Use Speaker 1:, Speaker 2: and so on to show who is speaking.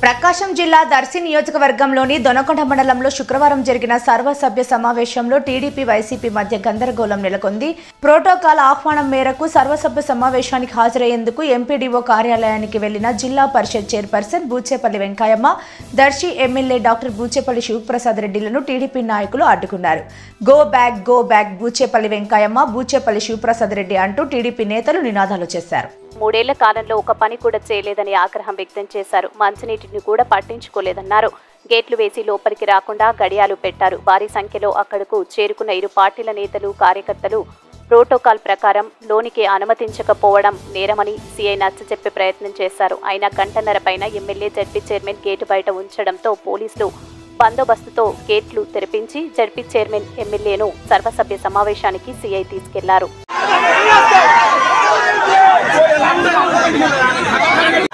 Speaker 1: ప్రకాశం జిల్లా దర్శి నియోజకవర్గంలోని దొనకొండ మండలంలో శుక్రవారం జరిగిన సర్వసభ్య సమావేశంలో టీడీపీ వైసీపీ మధ్య గందరగోళం నెలకొంది ప్రోటోకాల్ ఆహ్వానం మేరకు సర్వసభ్య సమావేశానికి హాజరయ్యేందుకు ఎంపీడీఓ కార్యాలయానికి వెళ్లిన Zilla Parishad chairperson Buchepalli Venkayamma Darsi MLA doctor Buchepalli Sivaprasad రెడ్డిలను టీడీపీ నాయకులు అడ్డుకున్నారు go back go back Buchepalli Venkayamma Buchepalli Sivaprasad Reddy అంటూ టీడీపీ నేతలు నినాదాలు చేశారు
Speaker 2: మూడేళ్ల కాలంలో ఒక పని కూడా చేయలేదని ఆగ్రహం వ్యక్తం చేశారు మంచినీటిని కూడా పట్టించుకోలేదన్నారు గేట్లు వేసి లోపలికి రాకుండా గడియాలు పెట్టారు భారీ సంఖ్యలో అక్కడకు చేరుకున్న ఇరు పార్టీల నేతలు కార్యకర్తలు ప్రోటోకాల్ ప్రకారం లోనికి అనుమతించకపోవడం నేరమని సీఐ నచ్చ చెప్పే ప్రయత్నం చేశారు అయినా గంటన్నర పైన ఎమ్మెల్యే జడ్పీ చైర్మన్ గేటు బయట ఉంచడంతో పోలీసులు బందోబస్తుతో గేట్లు తెరిపించి జడ్పీ చైర్మన్ ఎమ్మెల్యేను సర్వసభ్య సమావేశానికి సీఐ తీసుకెళ్లారు